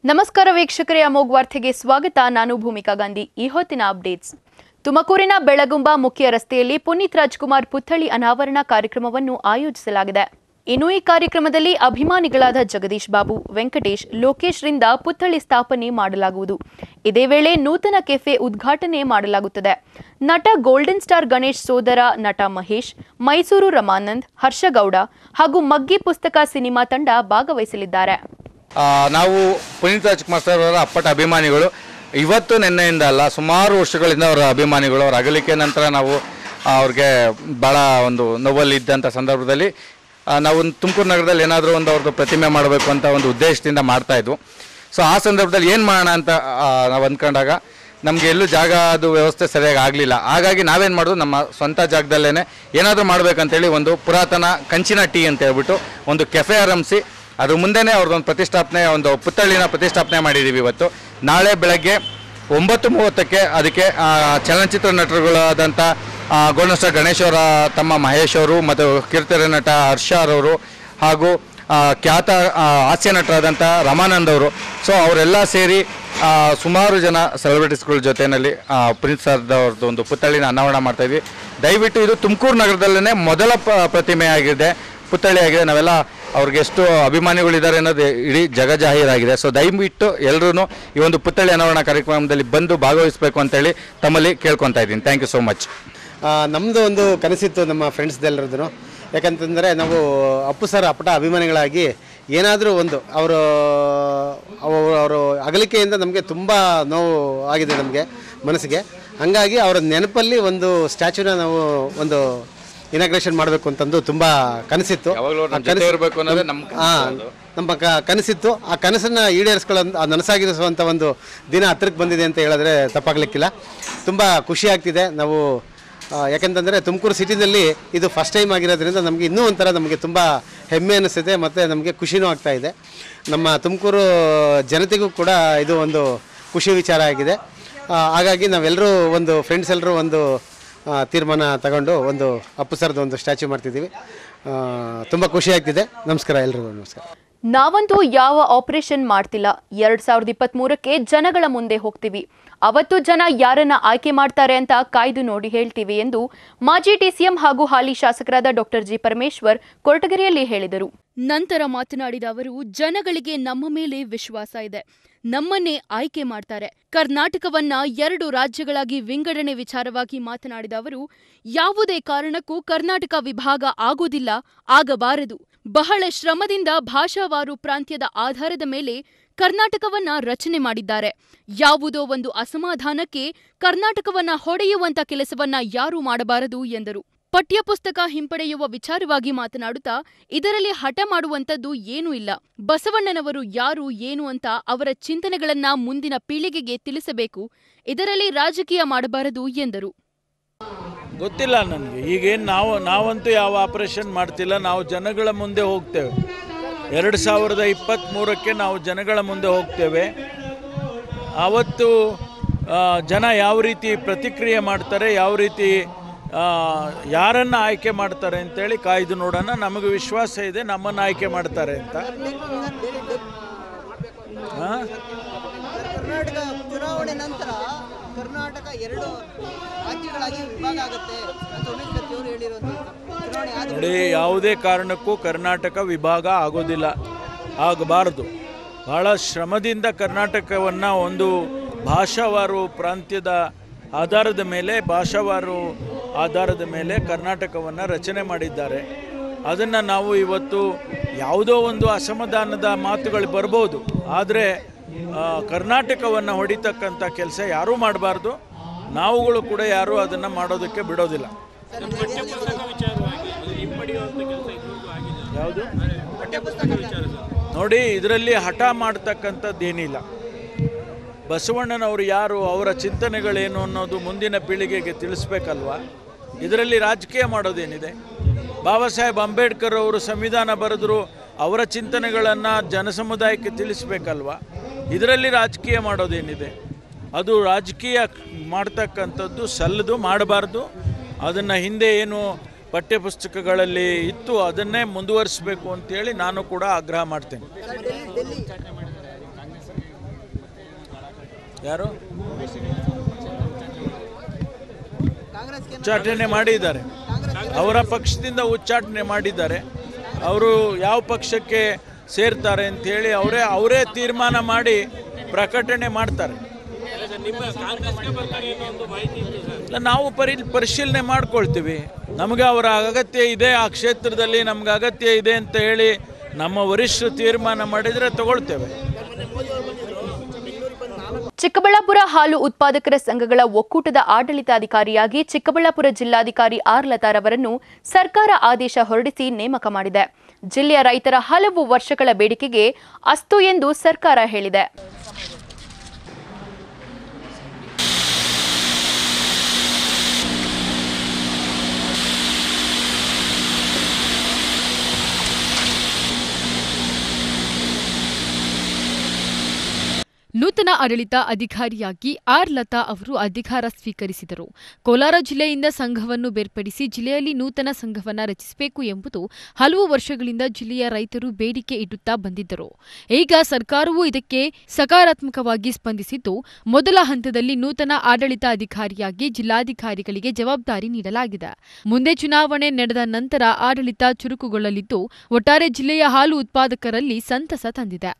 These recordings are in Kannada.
ನಮಸ್ಕಾರ ವೀಕ್ಷಕರೇ ಅಮೋಘ್ ವಾರ್ತೆಗೆ ಸ್ವಾಗತ ನಾನು ಭೂಮಿಕಾ ಗಾಂಧಿ ಈ ಹೊತ್ತಿನ ಅಪ್ಡೇಟ್ಸ್ ತುಮಕೂರಿನ ಬೆಳಗುಂಬ ಮುಖ್ಯ ರಸ್ತೆಯಲ್ಲಿ ಪುನೀತ್ ರಾಜ್ಕುಮಾರ್ ಪುತ್ಥಳಿ ಅನಾವರಣ ಕಾರ್ಯಕ್ರಮವನ್ನು ಆಯೋಜಿಸಲಾಗಿದೆ ಇನ್ನು ಈ ಕಾರ್ಯಕ್ರಮದಲ್ಲಿ ಅಭಿಮಾನಿಗಳಾದ ಜಗದೀಶ್ ಬಾಬು ವೆಂಕಟೇಶ್ ಲೋಕೇಶ್ ರಿಂದ ಪುತ್ಥಳಿ ಸ್ಥಾಪನೆ ಮಾಡಲಾಗುವುದು ಇದೇ ವೇಳೆ ನೂತನ ಕೆಫೆ ಉದ್ಘಾಟನೆ ಮಾಡಲಾಗುತ್ತದೆ ನಟ ಗೋಲ್ಡನ್ ಸ್ಟಾರ್ ಗಣೇಶ್ ಸೋದರ ನಟ ಮಹೇಶ್ ಮೈಸೂರು ರಮಾನಂದ್ ಹರ್ಷಗೌಡ ಹಾಗೂ ಮಗ್ಗಿ ಪುಸ್ತಕ ಸಿನಿಮಾ ತಂಡ ಭಾಗವಹಿಸಲಿದ್ದಾರೆ ಆ, ನಾವು ಪುನೀತ್ ರಾಜ್ಕುಮಾರ್ ಸರ್ ಅವರ ಅಪ್ಪಟ ಅಭಿಮಾನಿಗಳು ಇವತ್ತು ನಿನ್ನೆಯಿಂದ ಅಲ್ಲ ಸುಮಾರು ವರ್ಷಗಳಿಂದ ಅವರ ಅಭಿಮಾನಿಗಳು ಅವರ ಅಗಲಿಕೆ ನಂತರ ನಾವು ಆ, ಅವ್ರಿಗೆ ಭಾಳ ಒಂದು ನೋವಲ್ಲಿ ಇದ್ದಂಥ ಸಂದರ್ಭದಲ್ಲಿ ಆ, ನಾವು ಒಂದು ತುಮಕೂರು ನಗರದಲ್ಲಿ ಏನಾದರೂ ಒಂದು ಅವ್ರದ್ದು ಪ್ರತಿಮೆ ಮಾಡಬೇಕು ಅಂತ ಒಂದು ಉದ್ದೇಶದಿಂದ ಮಾಡ್ತಾ ಇದ್ವು ಸೊ ಆ ಸಂದರ್ಭದಲ್ಲಿ ಏನು ಮಾಡೋಣ ಅಂತ ಆ, ನಾವು ಅಂದ್ಕೊಂಡಾಗ ನಮಗೆ ಎಲ್ಲೂ ಜಾಗ ಅದು ವ್ಯವಸ್ಥೆ ಸರಿಯಾಗಿ ಆಗಲಿಲ್ಲ ಹಾಗಾಗಿ ನಾವೇನು ಮಾಡೋದು ನಮ್ಮ ಸ್ವಂತ ಜಾಗದಲ್ಲೇ ಏನಾದರೂ ಮಾಡಬೇಕಂತೇಳಿ ಒಂದು ಪುರಾತನ ಕಂಚಿನ ಟೀ ಅಂತ ಹೇಳ್ಬಿಟ್ಟು ಒಂದು ಕೆಫೆ ಆರಂಭಿಸಿ ಅದ್ರ ಮುಂದೆನೇ ಅವ್ರದ್ದೊಂದು ಪ್ರತಿಷ್ಠಾಪನೆ ಒಂದು ಪುತ್ಥಳಿನ ಪ್ರತಿಷ್ಠಾಪನೆ ಮಾಡಿದ್ದೀವಿ ಇವತ್ತು ನಾಳೆ ಬೆಳಗ್ಗೆ ಒಂಬತ್ತು ಮೂವತ್ತಕ್ಕೆ ಅದಕ್ಕೆ ಆ, ಚಲನಚಿತ್ರ ನಟರುಗಳಾದಂಥ ಗೋಲ್ಡನ್ ಸ್ಟಾರ್ ಗಣೇಶ್ ಅವರ ತಮ್ಮ ಮಹೇಶ್ ಅವರು ಮತ್ತು ಕಿರುತೆರೆ ನಟ ಹರ್ಷ ಅವರು ಹಾಗೂ ಆ, ಖ್ಯಾತ ಆ, ಹಾಸ್ಯ ನಟರಾದಂಥ ರಮಾನಂದ್ ಅವರು ಸೊ ಅವರೆಲ್ಲ ಸೇರಿ ಆ, ಸುಮಾರು ಜನ ಸೆಲೆಬ್ರಿಟೀಸ್ಗಳ ಜೊತೆಯಲ್ಲಿ ಪ್ರಿನ್ಸ್ ಸರ್ದವ್ರದ್ದು ಒಂದು ಪುತ್ಥಳಿನ ಅನಾವರಣ ಮಾಡ್ತಾ ಇದ್ವಿ ದಯವಿಟ್ಟು ಇದು ತುಮಕೂರು ನಗರದಲ್ಲೇ ಮೊದಲ ಪ ಪ್ರತಿಮೆ ಆಗಿದೆ ಪುತ್ಥಳಿ ಆಗಿದೆ ನಾವೆಲ್ಲ ಅವ್ರಿಗೆ ಎಷ್ಟು ಅಭಿಮಾನಿಗಳಿದ್ದಾರೆ ಅನ್ನೋದು ಇಡೀ ಜಗಜಾಹೀರಾಗಿದೆ ಸೊ ದಯವಿಟ್ಟು ಎಲ್ಲರೂ ಈ ಒಂದು ಪುತ್ಥಳಿ ಅನಾವರಣ ಕಾರ್ಯಕ್ರಮದಲ್ಲಿ ಬಂದು ಭಾಗವಹಿಸಬೇಕು ಅಂತೇಳಿ ತಮ್ಮಲ್ಲಿ ಕೇಳ್ಕೊತಾ ಇದ್ದೀನಿ ಥ್ಯಾಂಕ್ ಯು ಸೋ ಮಚ್ ನಮ್ಮದು ಒಂದು ಕನಸಿತ್ತು ನಮ್ಮ ಫ್ರೆಂಡ್ಸ್ದೆಲ್ಲರದ್ದು ಯಾಕಂತಂದರೆ ನಾವು ಅಪ್ಪು ಸರ್ ಅಪ್ಪಟ ಅಭಿಮಾನಿಗಳಾಗಿ ಏನಾದರೂ ಒಂದು ಅವರು ಅವರು ಅಗಲಿಕೆಯಿಂದ ನಮಗೆ ತುಂಬ ನೋವು ಆಗಿದೆ ನಮಗೆ ಮನಸ್ಸಿಗೆ ಹಾಗಾಗಿ ಅವರ ನೆನಪಲ್ಲಿ ಒಂದು ಸ್ಟ್ಯಾಚ್ಯೂನ ನಾವು ಒಂದು ಇನಾಗ್ರೇಷನ್ ಮಾಡಬೇಕು ಅಂತಂದು ತುಂಬ ಕನಸಿತ್ತು ಯಾವಾಗಲೂ ಆ ನಮ್ಮ ಜೊತೆ ಕನಸು- ಇರಬೇಕು ಅನ್ನೋದೇ ನಮ್ಮ ಆ, ನಮ್ಮ ಕ ನನಸಿತ್ತು ಆ ಕನಸನ್ನು ಈಡೇರಿಸ್ಕೊಳ್ಳೋ ಆ ನನಸಾಗಿರಿಸುವಂಥ ಒಂದು ದಿನ ಹತ್ರಕ್ಕೆ ಬಂದಿದೆ ಅಂತ ಹೇಳಿದ್ರೆ ತಪ್ಪಾಗಲಿಕ್ಕಿಲ್ಲ ತುಂಬ ಖುಷಿ ಆಗ್ತಿದೆ ನಾವು ಆ, ಯಾಕಂತಂದರೆ ತುಮಕೂರು ಸಿಟಿನಲ್ಲಿ ಇದು ಫಸ್ಟ್ ಟೈಮ್ ಆಗಿರೋದ್ರಿಂದ ನಮಗೆ ಇನ್ನೂ ಒಂಥರ ನಮಗೆ ತುಂಬ ಹೆಮ್ಮೆ ಅನಿಸುತ್ತೆ ಮತ್ತು ನಮಗೆ ಖುಷಿನೂ ಆಗ್ತಾ ಇದೆ ನಮ್ಮ ತುಮಕೂರು ಜನತೆಗೂ ಕೂಡ ಇದು ಒಂದು ಖುಷಿ ವಿಚಾರ ಆಗಿದೆ ಆ, ಹಾಗಾಗಿ ನಾವೆಲ್ಲರೂ ಒಂದು ಫ್ರೆಂಡ್ಸ್ ಎಲ್ಲರೂ ಒಂದು ಆ, ತೀರ್ಮಾನ ತಗೊಂಡು ಒಂದು ಅಪ್ಪು ಸರ್ದು ಒಂದು ಸ್ಟ್ಯಾಚ್ಯೂ ಮಾಡ್ತಿದ್ದೀವಿ ತುಂಬ ಖುಷಿ ಆಗ್ತಿದೆ ನಮಸ್ಕಾರ ಎಲ್ರಿಗೂ ನಮಸ್ಕಾರ ನಾವಂತೂ ಯಾವ ಆಪರೇಷನ್ ಮಾಡ್ತಿಲ್ಲ ಎರಡ್ ಸಾವಿರದ ಇಪ್ಪತ್ತ್ ಮೂರಕ್ಕೆ ಜನಗಳ ಮುಂದೆ ಹೋಗ್ತೀವಿ ಅವತ್ತು ಜನ ಯಾರನ್ನ ಆಯ್ಕೆ ಮಾಡ್ತಾರೆ ಅಂತ ಕಾಯ್ದು ನೋಡಿ ಹೇಳ್ತೀವಿ ಎಂದು ಮಾಜಿ ಟಿಸಿಎಂ ಹಾಗೂ ಹಾಲಿ ಶಾಸಕರಾದ ಡಾಕ್ಟರ್ ಜಿ ಪರಮೇಶ್ವರ್ ಕೊರಟಗೆರೆಯಲ್ಲಿ ಹೇಳಿದರು ನಂತರ ಮಾತನಾಡಿದ ಅವರು ಜನಗಳಿಗೆ ನಮ್ಮ ಮೇಲೆ ವಿಶ್ವಾಸ ಇದೆ ನಮ್ಮನ್ನೇ ಆಯ್ಕೆ ಮಾಡ್ತಾರೆ ಕರ್ನಾಟಕವನ್ನ ಎರಡು ರಾಜ್ಯಗಳಾಗಿ ವಿಂಗಡಣೆ ವಿಚಾರವಾಗಿ ಮಾತನಾಡಿದ ಅವರು ಯಾವುದೇ ಕಾರಣಕ್ಕೂ ಕರ್ನಾಟಕ ವಿಭಾಗ ಆಗೋದಿಲ್ಲ ಆಗಬಾರದು ಬಹಳ ಶ್ರಮದಿಂದ ಭಾಷಾವಾರು ಪ್ರಾಂತ್ಯದ ಆಧಾರದ ಮೇಲೆ ಕರ್ನಾಟಕವನ್ನ ರಚನೆ ಮಾಡಿದ್ದಾರೆ ಯಾವುದೋ ಒಂದು ಅಸಮಾಧಾನಕ್ಕೆ ಕರ್ನಾಟಕವನ್ನ ಹೊಡೆಯುವಂತ ಕೆಲಸವನ್ನ ಯಾರೂ ಮಾಡಬಾರದು ಎಂದರು ಪಠ್ಯಪುಸ್ತಕ ಹಿಂಪಡೆಯುವ ವಿಚಾರವಾಗಿ ಮಾತನಾಡುತ್ತಾ ಇದರಲ್ಲಿ ಹಠ ಮಾಡುವಂತದ್ದು ಏನೂ ಇಲ್ಲ ಬಸವಣ್ಣನವರು ಯಾರು ಏನು ಅಂತ ಅವರ ಚಿಂತನೆಗಳನ್ನ ಮುಂದಿನ ಪೀಳಿಗೆಗೆ ತಿಳಿಸಬೇಕು ಇದರಲ್ಲಿ ರಾಜಕೀಯ ಮಾಡಬಾರದು ಎಂದರು ಗೊತ್ತಿಲ್ಲ ನನಗೆ ಈಗೇನು ನಾವು ನಾವಂತೂ ಯಾವ ಆಪರೇಷನ್ ಮಾಡ್ತಿಲ್ಲ ನಾವು ಜನಗಳ ಮುಂದೆ ಹೋಗ್ತೇವೆ ಎರಡು ಸಾವಿರದ ಇಪ್ಪತ್ತ್ಮೂರಕ್ಕೆ ನಾವು ಜನಗಳ ಮುಂದೆ ಹೋಗ್ತೇವೆ ಆವತ್ತು ಆ, ಜನ ಯಾವ ರೀತಿ ಪ್ರತಿಕ್ರಿಯೆ ಮಾಡ್ತಾರೆ ಯಾವ ರೀತಿ ಆ, ಯಾರನ್ನು ಆಯ್ಕೆ ಮಾಡ್ತಾರೆ ಅಂತೇಳಿ ಕಾಯ್ದು ನೋಡೋಣ ನಮಗೆ ವಿಶ್ವಾಸ ಇದೆ ನಮ್ಮನ್ನು ಆಯ್ಕೆ ಮಾಡ್ತಾರೆ ಅಂತ ಹಾಂ ಕರ್ನಾಟಕ ಚುನಾವಣೆ ನಂತರ ಕರ್ನಾಟಕ ಎರಡು ರಾಜ್ಯಗಳಾಗಿ ವಿಭಾಗ ಆಗುತ್ತೆ ಅಂತ ಉಮೇಶ್ ಕತ್ತಿ ಅವರು ಹೇಳಿರೋದು ಚುನಾವಣೆ ಆದ ನೋಡಿ ಯಾವುದೇ ಕಾರಣಕ್ಕೂ ಕರ್ನಾಟಕ ವಿಭಾಗ ಆಗೋದಿಲ್ಲ ಆಗಬಾರದು ಬಹಳ ಶ್ರಮದಿಂದ ಕರ್ನಾಟಕವನ್ನು ಒಂದು ಭಾಷಾವಾರು ಪ್ರಾಂತ್ಯದ ಆಧಾರದ ಮೇಲೆ ಭಾಷಾವಾರು ಆಧಾರದ ಮೇಲೆ ಕರ್ನಾಟಕವನ್ನು ರಚನೆ ಮಾಡಿದ್ದಾರೆ ಅದನ್ನು ನಾವು ಇವತ್ತು ಯಾವುದೋ ಒಂದು ಅಸಮಾಧಾನದ ಮಾತುಗಳು ಬರ್ಬೋದು ಆದರೆ ಕರ್ನಾಟಕವನ್ನು ಹೊಡಿತಕ್ಕಂಥ ಕೆಲಸ ಯಾರೂ ಮಾಡಬಾರ್ದು ನಾವುಗಳು ಕೂಡ ಯಾರೂ ಅದನ್ನು ಮಾಡೋದಕ್ಕೆ ಬಿಡೋದಿಲ್ಲ ಯಾವುದು ನೋಡಿ ಇದರಲ್ಲಿ ಹಠ ಮಾಡ್ತಕ್ಕಂಥದ್ದೇನಿಲ್ಲ ಬಸವಣ್ಣನವರು ಯಾರು ಅವರ ಚಿಂತನೆಗಳೇನು ಅನ್ನೋದು ಮುಂದಿನ ಪೀಳಿಗೆಗೆ ತಿಳಿಸ್ಬೇಕಲ್ವಾ ಇದರಲ್ಲಿ ರಾಜಕೀಯ ಮಾಡೋದೇನಿದೆ ಬಾಬಾ ಸಾಹೇಬ್ ಅಂಬೇಡ್ಕರ್ ಅವರು ಸಂವಿಧಾನ ಬರೆದ್ರು ಅವರ ಚಿಂತನೆಗಳನ್ನು ಜನಸಮುದಾಯಕ್ಕೆ ತಿಳಿಸ್ಬೇಕಲ್ವಾ ಇದರಲ್ಲಿ ರಾಜಕೀಯ ಮಾಡೋದೇನಿದೆ ಅದು ರಾಜಕೀಯ ಮಾಡ್ತಕ್ಕಂಥದ್ದು ಸಲ್ಲದು ಮಾಡಬಾರ್ದು ಅದನ್ನು ಹಿಂದೆ ಏನು ಪಠ್ಯಪುಸ್ತಕಗಳಲ್ಲಿ ಇತ್ತು ಅದನ್ನೇ ಮುಂದುವರಿಸಬೇಕು ಅಂತೇಳಿ ನಾನು ಕೂಡ ಆಗ್ರಹ ಮಾಡ್ತೇನೆ ಯಾರು ಕಾಂಗ್ರೆಸ್ಗೆ ಉಚ್ಚಾಟನೆ ಮಾಡಿದ್ದಾರೆ ಅವರ ಪಕ್ಷದಿಂದ ಉಚ್ಚಾಟನೆ ಮಾಡಿದ್ದಾರೆ ಅವರು ಯಾವ ಪಕ್ಷಕ್ಕೆ ಸೇರ್ತಾರೆ ಅಂತೇಳಿ ಅವರೇ ಅವರೇ ತೀರ್ಮಾನ ಮಾಡಿ ಪ್ರಕಟಣೆ ಮಾಡ್ತಾರೆ ಇಲ್ಲ, ನಾವು ಪರಿ ಪರಿಶೀಲನೆ ಮಾಡ್ಕೊಳ್ತೀವಿ ನಮಗೆ ಅವರ ಅಗತ್ಯ ಇದೆ ಆ ಕ್ಷೇತ್ರದಲ್ಲಿ ನಮ್ಗೆ ಅಗತ್ಯ ಇದೆ ಅಂತ ಹೇಳಿ ನಮ್ಮ ವರಿಷ್ಠರು ತೀರ್ಮಾನ ಮಾಡಿದರೆ ತಗೊಳ್ತೇವೆ ಚಿಕ್ಕಬಳ್ಳಾಪುರ ಹಾಲು ಉತ್ಪಾದಕರ ಸಂಘಗಳ ಒಕ್ಕೂಟದ ಆಡಳಿತಾಧಿಕಾರಿಯಾಗಿ ಚಿಕ್ಕಬಳ್ಳಾಪುರ ಜಿಲ್ಲಾಧಿಕಾರಿ ಆರ್ ಲತಾರವರನ್ನು ಸರ್ಕಾರ ಆದೇಶ ಹೊರಡಿಸಿ ನೇಮಕ ಮಾಡಿದೆ ಜಿಲ್ಲೆಯ ರೈತರ ಹಲವು ವರ್ಷಗಳ ಬೇಡಿಕೆಗೆ ಅಸ್ತು ಎಂದು ಸರ್ಕಾರ ಹೇಳಿದೆ ನೂತನ ಆಡಳಿತ ಅಧಿಕಾರಿಯಾಗಿ ಆರ್ ಲತಾ ಅವರು ಅಧಿಕಾರ ಸ್ವೀಕರಿಸಿದರು ಕೋಲಾರ ಜಿಲ್ಲೆಯಿಂದ ಸಂಘವನ್ನು ಬೇರ್ಪಡಿಸಿ ಜಿಲ್ಲೆಯಲ್ಲಿ ನೂತನ ಸಂಘವನ್ನ ರಚಿಸಬೇಕು ಎಂಬುದು ಹಲವು ವರ್ಷಗಳಿಂದ ಜಿಲ್ಲೆಯ ರೈತರು ಬೇಡಿಕೆ ಇಡುತ್ತಾ ಬಂದಿದ್ದರು ಈಗ ಸರ್ಕಾರವು ಇದಕ್ಕೆ ಸಕಾರಾತ್ಮಕವಾಗಿ ಸ್ಪಂದಿಸಿದ್ದು ಮೊದಲ ಹಂತದಲ್ಲಿ ನೂತನ ಆಡಳಿತ ಅಧಿಕಾರಿಯಾಗಿ ಜಿಲ್ಲಾಧಿಕಾರಿಗಳಿಗೆ ಜವಾಬ್ದಾರಿ ನೀಡಲಾಗಿದೆ ಮುಂದೆ ಚುನಾವಣೆ ನಡೆದ ನಂತರ ಆಡಳಿತ ಚುರುಕುಗೊಳ್ಳಲಿದ್ದು ಒಟ್ಟಾರೆ ಜಿಲ್ಲೆಯ ಹಾಲು ಉತ್ಪಾದಕರಲ್ಲಿ ಸಂತಸ ತಂದಿದೆ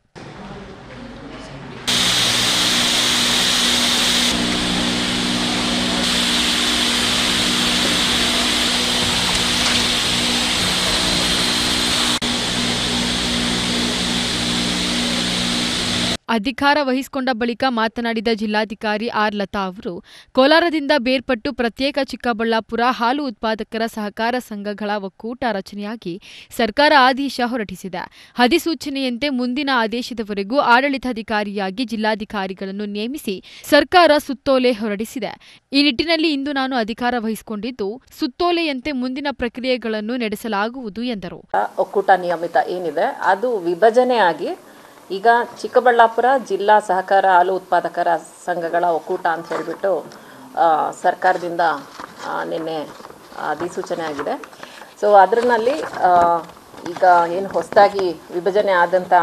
ಅಧಿಕಾರ ವಹಿಸಿಕೊಂಡ ಬಳಿಕ ಮಾತನಾಡಿದ ಜಿಲ್ಲಾಧಿಕಾರಿ ಆರ್ ಲತಾ ಅವರು ಕೋಲಾರದಿಂದ ಬೇರ್ಪಟ್ಟು ಪ್ರತ್ಯೇಕ ಚಿಕ್ಕಬಳ್ಳಾಪುರ ಹಾಲು ಉತ್ಪಾದಕರ ಸಹಕಾರ ಸಂಘಗಳ ಒಕ್ಕೂಟ ರಚನೆಯಾಗಿ ಸರ್ಕಾರ ಆದೇಶ ಹೊರಡಿಸಿದೆ ಅಧಿಸೂಚನೆಯಂತೆ ಮುಂದಿನ ಆದೇಶದವರೆಗೂ ಆಡಳಿತಾಧಿಕಾರಿಯಾಗಿ ಜಿಲ್ಲಾಧಿಕಾರಿಗಳನ್ನು ನೇಮಿಸಿ ಸರ್ಕಾರ ಸುತ್ತೋಲೆ ಹೊರಡಿಸಿದೆ ಈ ನಿಟ್ಟಿನಲ್ಲಿ ಇಂದು ನಾನು ಅಧಿಕಾರ ವಹಿಸಿಕೊಂಡಿದ್ದು ಸುತ್ತೋಲೆಯಂತೆ ಮುಂದಿನ ಪ್ರಕ್ರಿಯೆಗಳನ್ನು ನಡೆಸಲಾಗುವುದು ಎಂದರು ಒಕ್ಕೂಟ ನಿಯಮಿತ ಏನಿದೆ ಅದು ವಿಭಜನೆ ಆಗಿ ಈಗ ಚಿಕ್ಕಬಳ್ಳಾಪುರ ಜಿಲ್ಲಾ ಸಹಕಾರ ಹಾಲು ಉತ್ಪಾದಕರ ಸಂಘಗಳ ಒಕ್ಕೂಟ ಅಂತ ಹೇಳಿಬಿಟ್ಟು ಆ, ಸರ್ಕಾರದಿಂದ ಆ, ನಿನ್ನೆ ಅಧಿಸೂಚನೆ ಆಗಿದೆ ಸೊ ಅದರಲ್ಲಿ ಈಗ ಏನು ಹೊಸದಾಗಿ ವಿಭಜನೆ ಆದಂಥ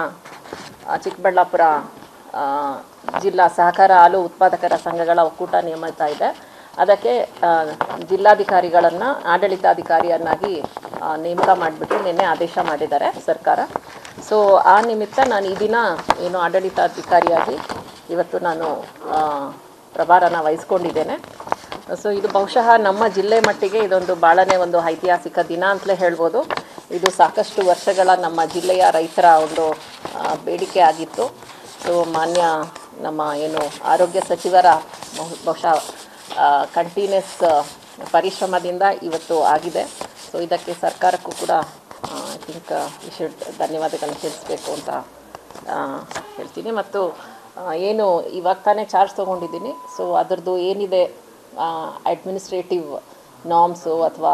ಆ, ಚಿಕ್ಕಬಳ್ಳಾಪುರ ಆ, ಜಿಲ್ಲಾ ಸಹಕಾರ ಹಾಲು ಉತ್ಪಾದಕರ ಸಂಘಗಳ ಒಕ್ಕೂಟ ನಿಯಮಿತ ಇದೆ ಅದಕ್ಕೆ ಆ, ಜಿಲ್ಲಾಧಿಕಾರಿಗಳನ್ನು ಆಡಳಿತಾಧಿಕಾರಿಯನ್ನಾಗಿ ಆ, ನೇಮಕ ಮಾಡಿಬಿಟ್ಟು ನಿನ್ನೆ ಆದೇಶ ಮಾಡಿದ್ದಾರೆ ಸರ್ಕಾರ ಸೊ ಆ ನಿಮಿತ್ತ ನಾನು ಈ ದಿನ ಏನು ಆಡಳಿತಾಧಿಕಾರಿಯಾಗಿ ಇವತ್ತು ನಾನು ಆ, ಪ್ರಭಾರನ ವಹಿಸ್ಕೊಂಡಿದ್ದೇನೆ ಸೊ ಇದು ಬಹುಶಃ ನಮ್ಮ ಜಿಲ್ಲೆ ಮಟ್ಟಿಗೆ ಇದೊಂದು ಭಾಳನೇ ಒಂದು ಐತಿಹಾಸಿಕ ದಿನ ಅಂತಲೇ ಹೇಳ್ಬೋದು ಇದು ಸಾಕಷ್ಟು ವರ್ಷಗಳ ನಮ್ಮ ಜಿಲ್ಲೆಯ ರೈತರ ಒಂದು ಆ, ಬೇಡಿಕೆ ಆಗಿತ್ತು ಸೊ ಮಾನ್ಯ ನಮ್ಮ ಏನು ಆರೋಗ್ಯ ಸಚಿವರ ಬಹು- ಬಹುಶಃ ಕಂಟಿನ್ಯೂಸ್ ಪರಿಶ್ರಮದಿಂದ ಇವತ್ತು ಆಗಿದೆ ಸೊ ಇದಕ್ಕೆ ಸರ್ಕಾರಕ್ಕೂ ಕೂಡ ಐ ಥಿಂಕ್ ಶುಡ್ ಧನ್ಯವಾದಗಳನ್ನ ತಿಳಿಸ್ಬೇಕು ಅಂತ ಆ, ಹೇಳ್ತೀನಿ ಮತ್ತು ಆ, ಏನು ಇವಾಗ ತಾನೇ ಚಾರ್ಜ್ ತೊಗೊಂಡಿದ್ದೀನಿ ಸೊ ಅದರದ್ದು ಏನಿದೆ ಅಡ್ಮಿನಿಸ್ಟ್ರೇಟಿವ್ ನಾರ್ಮ್ಸು ಅಥವಾ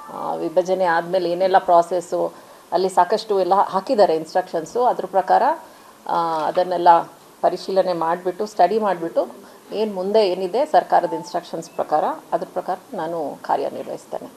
ವಿಭಜನೆ ಆದಮೇಲೆ ಏನೆಲ್ಲ ಪ್ರಾಸೆಸ್ಸು ಅಲ್ಲಿ ಸಾಕಷ್ಟು ಎಲ್ಲ ಹಾಕಿದ್ದಾರೆ ಇನ್ಸ್ಟ್ರಕ್ಷನ್ಸು ಅದ್ರ ಪ್ರಕಾರ ಆ, ಅದನ್ನೆಲ್ಲ ಪರಿಶೀಲನೆ ಮಾಡಿಬಿಟ್ಟು ಸ್ಟಡಿ ಮಾಡಿಬಿಟ್ಟು ಏನು ಮುಂದೆ ಏನಿದೆ ಸರ್ಕಾರದ ಇನ್ಸ್ಟ್ರಕ್ಷನ್ಸ್ ಪ್ರಕಾರ ಅದ್ರ ಪ್ರಕಾರ ನಾನು ಕಾರ್ಯನಿರ್ವಹಿಸ್ತೇನೆ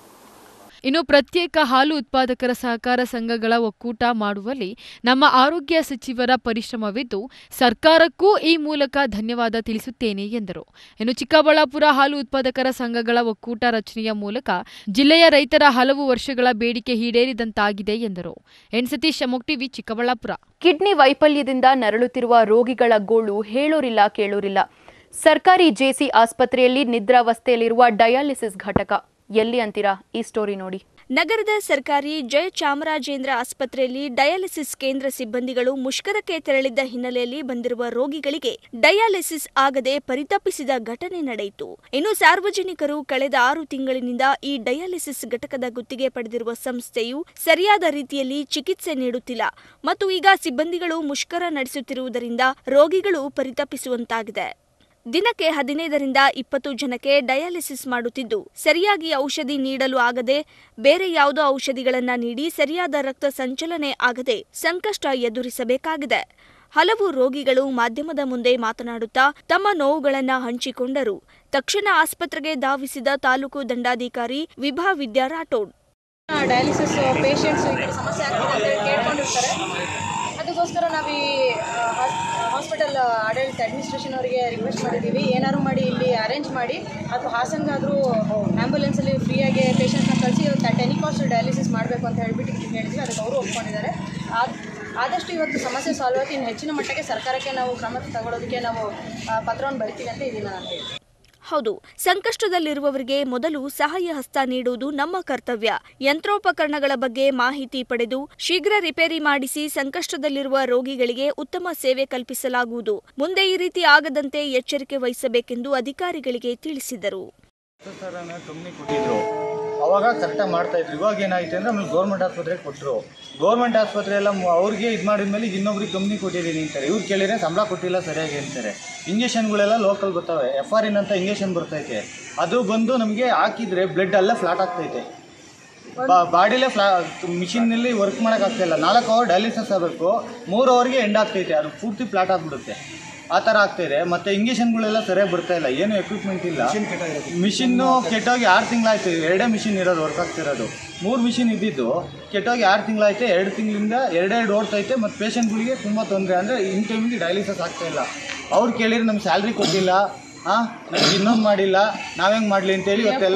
ಇನ್ನು ಪ್ರತ್ಯೇಕ ಹಾಲು ಉತ್ಪಾದಕರ ಸಹಕಾರ ಸಂಘಗಳ ಒಕ್ಕೂಟ ಮಾಡುವಲ್ಲಿ ನಮ್ಮ ಆರೋಗ್ಯ ಸಚಿವರ ಪರಿಶ್ರಮವಿದ್ದು ಸರ್ಕಾರಕ್ಕೂ ಈ ಮೂಲಕ ಧನ್ಯವಾದ ತಿಳಿಸುತ್ತೇನೆ ಎಂದರು ಇನ್ನು ಚಿಕ್ಕಬಳ್ಳಾಪುರ ಹಾಲು ಉತ್ಪಾದಕರ ಸಂಘಗಳ ಒಕ್ಕೂಟ ರಚನೆಯ ಮೂಲಕ ಜಿಲ್ಲೆಯ ರೈತರ ಹಲವು ವರ್ಷಗಳ ಬೇಡಿಕೆ ಈಡೇರಿದಂತಾಗಿದೆ ಎಂದರು ಎನ್ ಸತೀಶ್ ಅಮೋಕ್ ಟಿವಿ ಚಿಕ್ಕಬಳ್ಳಾಪುರ ಕಿಡ್ನಿ ವೈಫಲ್ಯದಿಂದ ನರಳುತ್ತಿರುವ ರೋಗಿಗಳ ಗೋಳು ಹೇಳೋರಿಲ್ಲ ಕೇಳೋರಿಲ್ಲ ಸರ್ಕಾರಿ ಜೆಸಿ ಆಸ್ಪತ್ರೆಯಲ್ಲಿ ನಿದ್ರಾವಸ್ಥೆಯಲ್ಲಿರುವ ಡಯಾಲಿಸಿಸ್ ಘಟಕ ಎಲ್ಲಿ ಅಂತೀರಾ ಈ ಸ್ಟೋರಿ ನೋಡಿ ನಗರದ ಸರ್ಕಾರಿ ಜಯಚಾಮರಾಜೇಂದ್ರ ಆಸ್ಪತ್ರೆಯಲ್ಲಿ ಡಯಾಲಿಸಿಸ್ ಕೇಂದ್ರ ಸಿಬ್ಬಂದಿಗಳು ಮುಷ್ಕರಕ್ಕೆ ತೆರಳಿದ್ದ ಹಿನ್ನೆಲೆಯಲ್ಲಿ ಬಂದಿರುವ ರೋಗಿಗಳಿಗೆ ಡಯಾಲಿಸಿಸ್ ಆಗದೆ ಪರಿತಪಿಸಿದ ಘಟನೆ ನಡೆಯಿತು ಇನ್ನು ಸಾರ್ವಜನಿಕರು ಕಳೆದ ಆರು ತಿಂಗಳಿನಿಂದ ಈ ಡಯಾಲಿಸಿಸ್ ಘಟಕದ ಗುತ್ತಿಗೆ ಪಡೆದಿರುವ ಸಂಸ್ಥೆಯು ಸರಿಯಾದ ರೀತಿಯಲ್ಲಿ ಚಿಕಿತ್ಸೆ ನೀಡುತ್ತಿಲ್ಲ ಮತ್ತು ಈಗ ಸಿಬ್ಬಂದಿಗಳು ಮುಷ್ಕರ ನಡೆಸುತ್ತಿರುವುದರಿಂದ ರೋಗಿಗಳು ಪರಿತಪಿಸುವಂತಾಗಿದೆ ದಿನಕ್ಕೆ ಹದಿನೈದರಿಂದ ಇಪ್ಪತ್ತು ಜನಕ್ಕೆ ಡಯಾಲಿಸಿಸ್ ಮಾಡುತ್ತಿದ್ದು ಸರಿಯಾಗಿ ಔಷಧಿ ನೀಡಲು ಆಗದೆ ಬೇರೆ ಯಾವುದೋ ಔಷಧಿಗಳನ್ನ ನೀಡಿ ಸರಿಯಾದ ರಕ್ತ ಸಂಚಲನೆ ಆಗದೆ ಸಂಕಷ್ಟ ಎದುರಿಸಬೇಕಾಗಿದೆ ಹಲವು ರೋಗಿಗಳು ಮಾಧ್ಯಮದ ಮುಂದೆ ಮಾತನಾಡುತ್ತಾ ತಮ್ಮ ನೋವುಗಳನ್ನ ಹಂಚಿಕೊಂಡರು ತಕ್ಷಣ ಆಸ್ಪತ್ರೆಗೆ ಧಾವಿಸಿದ ತಾಲೂಕು ದಂಡಾಧಿಕಾರಿ ವಿಭಾ ವಿದ್ಯಾ ರಾಠೋಡ್ ಡಯಾಲಿಸಿಸ್ ಪೇಷಂಟ್ಸ್ ಈ ಕಡೆ ಸಮಸ್ಯೆ ಆಗ್ತಿದೆ ಅಂತ ಹೇಳಿ ಕೇಳ್ಕೊಂಡಿರ್ತಾರೆ ಅದಕ್ಕೋಸ್ಕರ ನಾವು ಈ ಹಾಸ್ಪಿಟಲ್ ಹಾಸ್ಪಿಟಲ್ ಆಡಳಿತ ಅಡ್ಮಿನಿಸ್ಟ್ರೇಷನ್ ಅವರಿಗೆ ರಿಕ್ವೆಸ್ಟ್ ಮಾಡಿದ್ದೀವಿ ಏನಾದ್ರು ಮಾಡಿ ಇಲ್ಲಿ ಅರೇಂಜ್ ಮಾಡಿ ಅಥವಾ ಹಾಸನ್ಗಾದರೂ ಆ್ಯಂಬುಲೆನ್ಸಲ್ಲಿ ಫ್ರೀಯಾಗಿ ಪೇಷಂಟ್ನ ಕಳಿಸಿ ಟೆನಿ ಕಾಸ್ಟ್ ಡಯಾಲಿಸಿಸ್ ಮಾಡಬೇಕು ಅಂತ ಹೇಳ್ಬಿಟ್ಟು ಹೇಳಿದ್ವಿ ಅದಕ್ಕೆ ಅವರು ಒಪ್ಕೊಂಡಿದ್ದಾರೆ ಆದ್- ಆದಷ್ಟು ಇವತ್ತು ಸಮಸ್ಯೆ ಸಾಲ್ವ್ ಆಗಿ ಇನ್ನು ಹೆಚ್ಚಿನ ಮಟ್ಟಕ್ಕೆ ಸರ್ಕಾರಕ್ಕೆ ನಾವು ಕ್ರಮ ತಗೊಳ್ಳೋದಕ್ಕೆ ನಾವು ಆ, ಪತ್ರವನ್ನು ಬರಿತೀವಿ ಅಂತ ಇದೀನ ನಾನು ಹೇಳಿ ಹೌದು ಸಂಕಷ್ಟದಲ್ಲಿರುವವರಿಗೆ ಮೊದಲು ಸಹಾಯ ಹಸ್ತ ನೀಡುವುದು ನಮ್ಮ ಕರ್ತವ್ಯ ಯಂತ್ರೋಪಕರಣಗಳ ಬಗ್ಗೆ ಮಾಹಿತಿ ಪಡೆದು ಶೀಘ್ರ ರಿಪೇರಿ ಮಾಡಿಸಿ ಸಂಕಷ್ಟದಲ್ಲಿರುವ ರೋಗಿಗಳಿಗೆ ಉತ್ತಮ ಸೇವೆ ಕಲ್ಪಿಸಲಾಗುವುದು ಮುಂದೆ ಈ ರೀತಿ ಆಗದಂತೆ ಎಚ್ಚರಿಕೆ ವಹಿಸಬೇಕೆಂದು ಅಧಿಕಾರಿಗಳಿಗೆ ತಿಳಿಸಿದರು ಸರ್ ಕಂಪ್ನಿ ಕೊಟ್ಟಿದ್ರು ಅವಾಗ ಕರೆಕ್ಟಾಗಿ ಮಾಡ್ತಾ ಇದ್ರು ಇವಾಗ ಏನಾಯ್ತು ಅಂದರೆ ಆಮೇಲೆ ಗೌರ್ಮೆಂಟ್ ಆಸ್ಪತ್ರೆಗೆ ಕೊಟ್ಟರು ಗೌರ್ಮೆಂಟ್ ಆಸ್ಪತ್ರೆ ಎಲ್ಲ ಮು- ಅವ್ರಿಗೆ ಇದು ಮಾಡಿದ್ಮೇಲೆ ಈಗ ಇನ್ನೊಬ್ರಿಗೆ ಕಂಪ್ನಿ ಕೊಟ್ಟಿದ್ದೀನಿ ಅಂತಾರೆ ಇವ್ರು ಕೇಳಿದ್ರೆ ಸಂಬಳ ಕೊಟ್ಟಿಲ್ಲ ಸರಿಯಾಗಿ ಅಂತಾರೆ ಇಂಜೆಕ್ಷನ್ಗಳೆಲ್ಲ ಲೋಕಲ್ ಬರ್ತವೆ ಎಫ್ ಆರ್ ಇನ್ ಅಂತ ಇಂಜೆಕ್ಷನ್ ಬರ್ತೈತೆ ಅದು ಬಂದು ನಮಗೆ ಹಾಕಿದ್ರೆ ಬ್ಲಡ್ ಅಲ್ಲೇ ಫ್ಲಾಟ್ ಆಗ್ತೈತೆ ಬಾಡಿಲೇ ಫ್ಲಾ ಮಿಷಿನ್ನಲ್ಲಿ ವರ್ಕ್ ಮಾಡೋಕ್ಕಾಗ್ತಾಯಿಲ್ಲ ನಾಲ್ಕು ಅವರ್ ಡಯಾಲಿಸಿಸ್ ಆಗಬೇಕು ಮೂರು ಅವರ್ಗೆ ಎಂಡ್ ಆಗ್ತೈತೆ ಅದು ಪೂರ್ತಿ ಫ್ಲಾಟ್ ಆಗಿಬಿಡುತ್ತೆ ಆ ಥರ ಆಗ್ತಾಯಿದೆ ಮತ್ತು ಇಂಜೆಕ್ಷನ್ಗಳೆಲ್ಲ ಸರಿಯಾಗಿ ಬರ್ತಾ ಇಲ್ಲ ಏನು ಎಕ್ವಿಪ್ಮೆಂಟ್ ಇಲ್ಲ ಮಿಷಿನ್ನು ಕೆಟ್ಟೋಗಿ ಆರು ತಿಂಗಳಾಯ್ತು ಎರಡೇ ಮಿಷಿನ್ ಇರೋದು ವರ್ಕ್ ಆಗ್ತಿರೋದು ಮೂರು ಮಿಷಿನ್ ಇದ್ದಿದ್ದು ಕೆಟ್ಟೋಗಿ ಆರು ತಿಂಗಳಾಯ್ತು ಎರಡು ತಿಂಗಳಿಂದ ಎರಡೆರಡು ಓಡ್ತೈತೆ ಮತ್ತು ಪೇಷಂಟ್ಗಳಿಗೆ ತುಂಬ ತೊಂದರೆ ಅಂದರೆ ಇನ್ ಟೈಮಿಗೆ ಡಯಾಲಿಸಿಸ್ ಆಗ್ತಾ ಇಲ್ಲ ಅವ್ರು ಕೇಳಿದ್ರೆ ನಮ್ಗೆ ಸ್ಯಾಲ್ರಿ ಕೊಟ್ಟಿಲ್ಲ ಹಾಂ ನಮ್ಗೆ ಇನ್ನೊಂದು ಮಾಡಿಲ್ಲ ನಾವೇಂಗೆ ಮಾಡಲಿ ಅಂತೇಳಿ ಇವತ್ತೆಲ್ಲ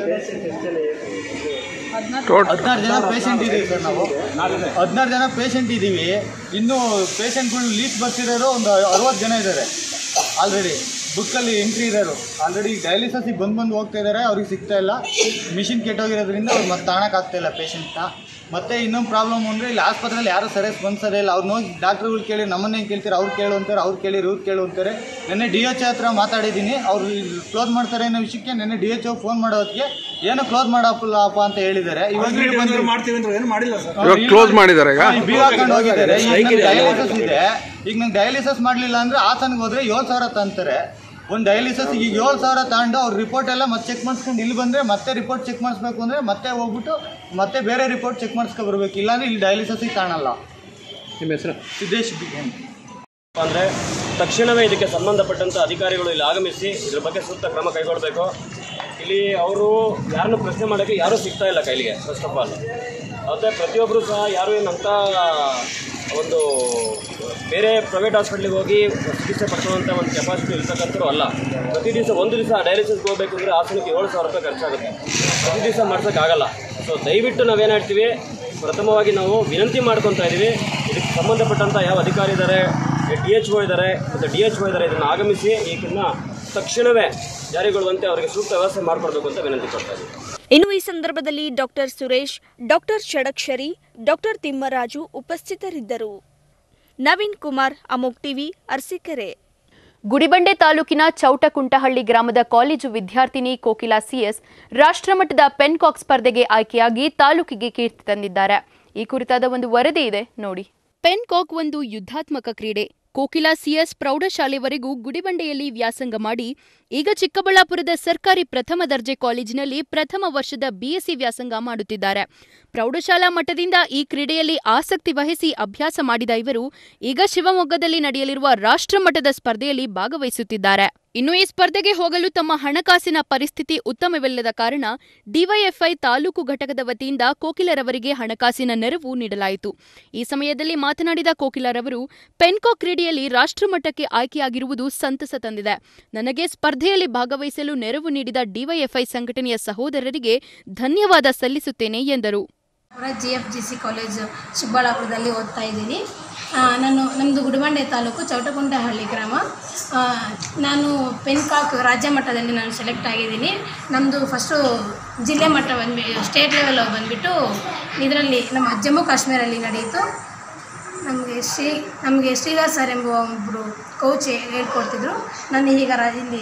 ಹದಿನಾರು ಜನ ಪೇಷಂಟ್ ಇದ್ದೀವಿ ಸರ್ ನಾವು ಹದಿನಾರು ಜನ ಪೇಷಂಟ್ ಇದ್ದೀವಿ ಇನ್ನೂ ಪೇಷಂಟ್ಗಳು ಲೀಸ್ಟ್ ಬರ್ತಿರೋರು ಒಂದು ಅರವತ್ತು ಜನ ಇದ್ದಾರೆ ಆಲ್ರೆಡಿ ಬುಕ್ಕಲ್ಲಿ ಎಂಟ್ರಿ ಇರೋರು ಆಲ್ರೆಡಿ ಡಯಾಲಿಸಿಸಿಗೆ ಬಂದು ಬಂದು ಹೋಗ್ತಾ ಇದ್ದಾರೆ ಅವ್ರಿಗೆ ಸಿಗ್ತಾ ಇಲ್ಲ ಮಿಷಿನ್ ಕೆಟ್ಟೋಗಿರೋದ್ರಿಂದ ಅವ್ರು ಮತ್ತೆ ತಾಣಕ್ಕಾಗ್ತಾ ಇಲ್ಲ ಪೇಷಂಟ್ನ ಮತ್ತೆ ಇನ್ನೊಂದು ಪ್ರಾಬ್ಲಮ್ ಅಂದರೆ ಇಲ್ಲಿ ಆಸ್ಪತ್ರೆಯಲ್ಲಿ ಯಾರೂ ಸರಿಯಾಗಿ ಸ್ಪಂದಿಸೋದೇ ಇಲ್ಲ ಅವ್ರು ಹೋಗಿ ಡಾಕ್ಟ್ರುಗಳು ಕೇಳಿ ನಮ್ಮನ್ನೇ ಕೇಳ್ತಾರೆ ಅವ್ರು ಕೇಳು ಅಂತಾರೆ ಅವ್ರು ಕೇಳಿ ಇವ್ರು ಕೇಳು ಅಂತಾರೆ ನೆನ್ನೆ ಡಿ ಎಚ್ ಹತ್ರ ಮಾತಾಡಿದ್ದೀನಿ ಅವ್ರು ಕ್ಲೋಸ್ ಮಾಡ್ತಾರೆ ಅನ್ನೋ ವಿಷಯಕ್ಕೆ ನೆನ್ನೆ ಡಿ ಎಚ್ ಫೋನ್ ಮಾಡೋ ಹೊತ್ತಿಗೆ ಏನೋ ಕ್ಲೋಸ್ ಮಾಡಪ್ಪಲ್ಲಪ್ಪ ಅಂತ ಹೇಳಿದ್ದಾರೆ ಇವಾಗ ಇಲ್ಲಿ ಬಂದು- ಇವಾಗ ಕ್ಲೋಸ್ ಮಾಡಿದ್ದಾರೆ ಈಗ ಹಾ, ಈ ಬೀಗ ಹಾಕೊಂಡು ಹೋಗಿದ್ದಾರೆ ಈಗ ನಂಗೆ ಡಯಾಲಿಸಿಸ್ ಇದೆ ಈಗ ನಂಗೆ ಡಯಾಲಿಸಿಸ್ ಮಾಡಲಿಲ್ಲ ಅಂದ್ರೆ ಹಾಸನ್ಗೆ ಹೋದ್ರೆ ಏಳು ಸಾವಿರ ತಂತಾರೆ ಒಂದು ಡಯಾಲಿಸಿಸ್ ಈಗ ಏಳು ಸಾವಿರ ತಗೊಂಡು ಅವ್ರ ರಿಪೋರ್ಟ್ ಎಲ್ಲ ಮತ್ತೆ ಚೆಕ್ ಮಾಡಿಸ್ಕೊಂಡು ಇಲ್ಲಿ ಬಂದರೆ ಮತ್ತೆ ರಿಪೋರ್ಟ್ ಚೆಕ್ ಮಾಡಿಸ್ಬೇಕು ಅಂದರೆ ಮತ್ತೆ ಹೋಗ್ಬಿಟ್ಟು ಮತ್ತೆ ಬೇರೆ ರಿಪೋರ್ಟ್ ಚೆಕ್ ಮಾಡಿಸ್ಕೊ ಬರ್ಬೇಕು ಇಲ್ಲಾಂದ್ರೆ ಇಲ್ಲಿ ಡಯಾಲಿಸಿಸಿಗೆ ಕಾಣಲ್ಲ ನಿಮ್ಮ ಹೆಸರು ಸಿದ್ದೇಶ್ ಬಿಗೇನ್ ಅಂದರೆ ತಕ್ಷಣವೇ ಇದಕ್ಕೆ ಸಂಬಂಧಪಟ್ಟಂಥ ಅಧಿಕಾರಿಗಳು ಇಲ್ಲಿ ಆಗಮಿಸಿ ಇದ್ರ ಬಗ್ಗೆ ಸೂಕ್ತ ಕ್ರಮ ಕೈಗೊಳ್ಳಬೇಕು ಇಲ್ಲಿ ಅವರು ಯಾರನ್ನು ಪ್ರಶ್ನೆ ಮಾಡೋಕ್ಕೆ ಯಾರೂ ಸಿಗ್ತಾ ಇಲ್ಲ ಕೈಲಿಗೆ ಫಸ್ಟ್ ಆಫ್ ಆಲ್ ಮತ್ತು ಪ್ರತಿಯೊಬ್ಬರು ಸಹ ಯಾರು ಏನಂತ ಒಂದು ಬೇರೆ ಪ್ರೈವೇಟ್ ಹಾಸ್ಪಿಟ್ಲಿಗೆ ಹೋಗಿ ಚಿಕಿತ್ಸೆ ಪಡ್ಕೊಳ್ಳುವಂಥ ಒಂದು ಕೆಪಾಸಿಟಿ ಇರ್ತಕ್ಕಂಥವ್ರು ಅಲ್ಲ ಪ್ರತಿ ದಿವಸ ಒಂದು ದಿವಸ ಡಯಾಲಿಸಿಸ್ಗೆ ಹೋಗಬೇಕು ಅಂದರೆ ಹಾಸನಕ್ಕೆ ಏಳು ಸಾವಿರ ರೂಪಾಯಿ ಖರ್ಚಾಗುತ್ತೆ ಪ್ರತಿ ದಿವಸ ಮಾಡ್ಸೋಕ್ಕಾಗಲ್ಲ ಸೊ ದಯವಿಟ್ಟು ನಾವೇನು ಹೇಳ್ತೀವಿ ಪ್ರಥಮವಾಗಿ ನಾವು ವಿನಂತಿ ಮಾಡ್ಕೊತಾ ಇದ್ದೀವಿ ಇದಕ್ಕೆ ಸಂಬಂಧಪಟ್ಟಂಥ ಯಾವ ಅಧಿಕಾರಿ ಇದ್ದಾರೆ ಡಿ ಎಚ್ ಒ ಇದ್ದಾರೆ ಮತ್ತು ಡಿ ಎಚ್ ಒ ಇದ್ದಾರೆ ಇದನ್ನು ಆಗಮಿಸಿ ಇದನ್ನು ತಕ್ಷಣವೇ ಜಾರಿಗೊಳ್ಳುವಂತೆ ಅವರಿಗೆ ಸೂಕ್ತ ವ್ಯವಸ್ಥೆ ಮಾಡಿಕೊಡ್ಬೇಕು ಅಂತ ವಿನಂತಿ ಕೊಡ್ತಾ ಇದ್ದೀವಿ ಇನ್ನು ಈ ಸಂದರ್ಭದಲ್ಲಿ doctor Suresh doctor Shadakshari doctor Thimmaraju ಉಪಸ್ಥಿತರಿದ್ದರು ನವೀನ್ ಕುಮಾರ್ ಅಮೋಕ್ ಟಿವಿ ಅರಸೀಕೆರೆ ಗುಡಿಬಂಡೆ ತಾಲೂಕಿನ ಚೌಟಕುಂಟಹಳ್ಳಿ ಗ್ರಾಮದ ಕಾಲೇಜು ವಿದ್ಯಾರ್ಥಿನಿ ಕೋಕಿಲಾ ಸಿಎಸ್ ರಾಷ್ಟ್ರಮಟ್ಟದ ಪೆನ್ಕಾಕ್ ಸ್ಪರ್ಧೆಗೆ ಆಯ್ಕೆಯಾಗಿ ತಾಲೂಕಿಗೆ ಕೀರ್ತಿ ತಂದಿದ್ದಾರೆ ಈ ಕುರಿತಾದ ಒಂದು ವರದಿ ಇದೆ ನೋಡಿ ಪೆನ್ಕಾಕ್ ಒಂದು ಯುದ್ಧಾತ್ಮಕ ಕ್ರೀಡೆ ಕೋಕಿಲಾ ಸಿಎಸ್ ಪ್ರೌಢಶಾಲೆವರೆಗೂ ಗುಡಿಬಂಡೆಯಲ್ಲಿ ವ್ಯಾಸಂಗ ಮಾಡಿ ಈಗ ಚಿಕ್ಕಬಳ್ಳಾಪುರದ ಸರ್ಕಾರಿ ಪ್ರಥಮ ದರ್ಜೆ ಕಾಲೇಜಿನಲ್ಲಿ ಪ್ರಥಮ ವರ್ಷದ ಬಿಎಸ್ಸಿ ವ್ಯಾಸಂಗ ಮಾಡುತ್ತಿದ್ದಾರೆ ಪ್ರೌಢಶಾಲಾ ಮಟ್ಟದಿಂದ ಈ ಕ್ರೀಡೆಯಲ್ಲಿ ಆಸಕ್ತಿ ವಹಿಸಿ ಅಭ್ಯಾಸ ಮಾಡಿದ ಇವರು ಈಗ ಶಿವಮೊಗ್ಗದಲ್ಲಿ ನಡೆಯಲಿರುವ ರಾಷ್ಟ್ರಮಟ್ಟದ ಸ್ಪರ್ಧೆಯಲ್ಲಿ ಭಾಗವಹಿಸುತ್ತಿದ್ದಾರೆ ಇನ್ನು ಈ ಸ್ಪರ್ಧೆಗೆ ಹೋಗಲು ತಮ್ಮ ಹಣಕಾಸಿನ ಪರಿಸ್ಥಿತಿ ಉತ್ತಮವಿಲ್ಲದ ಕಾರಣ ಡಿವೈಎಫ್ಐ ತಾಲೂಕು ಘಟಕದ ವತಿಯಿಂದ ಕೋಕಿಲರವರಿಗೆ ಹಣಕಾಸಿನ ನೆರವು ನೀಡಲಾಯಿತು ಈ ಸಮಯದಲ್ಲಿ ಮಾತನಾಡಿದ ಕೋಕಿಲರವರು ಪೆನ್ಕೋ ಕ್ರೀಡೆಯಲ್ಲಿ ರಾಷ್ಟ್ರಮಟ್ಟಕ್ಕೆ ಆಯ್ಕೆಯಾಗಿರುವುದು ಸಂತಸ ತಂದಿದೆ ನನಗೆ ಸ್ಪರ್ಧೆಯಲ್ಲಿ ಭಾಗವಹಿಸಲು ನೆರವು ನೀಡಿದ ಡಿವೈಎಫ್ಐ ಸಂಘಟನೆಯ ಸಹೋದರರಿಗೆ ಧನ್ಯವಾದ ಸಲ್ಲಿಸುತ್ತೇನೆ ಎಂದರು G F G C college ಚಿಕ್ಕಬಳ್ಳಾಪುರದಲ್ಲಿ ಓದ್ತಾ ಇದ್ದೀನಿ ಆ, ನಾನು ನಮ್ಮದು ಗುಡಿಬಂಡೆ ತಾಲೂಕು ಚೌಟಗುಂಟಹಳ್ಳಿ ಗ್ರಾಮ ಆ, ನಾನು ಪೆನ್ಕಾಕ್ ರಾಜ್ಯ ಮಟ್ಟದಲ್ಲಿ ನಾನು ಸೆಲೆಕ್ಟ್ ಆಗಿದ್ದೀನಿ ನಮ್ಮದು ಫಸ್ಟು ಜಿಲ್ಲೆ ಮಟ್ಟ ಬಂದ್ಬಿ ಸ್ಟೇಟ್ ಲೆವೆಲ್ ಬಂದುಬಿಟ್ಟು ಇದರಲ್ಲಿ ನಮ್ಮ ಜಮ್ಮು ಕಾಶ್ಮೀರಲ್ಲಿ ನಡೆಯಿತು ನಮಗೆ ಶ್ರೀ ನಮಗೆ ಶ್ರೀವಾಸ್ ಸರ್ ಎಂಬ ಒಬ್ಬರು ಕೋಚ್ ಹೇಳ್ಕೊಡ್ತಿದ್ರು ನಾನು ಈಗ ರಾ- ಇಲ್ಲಿ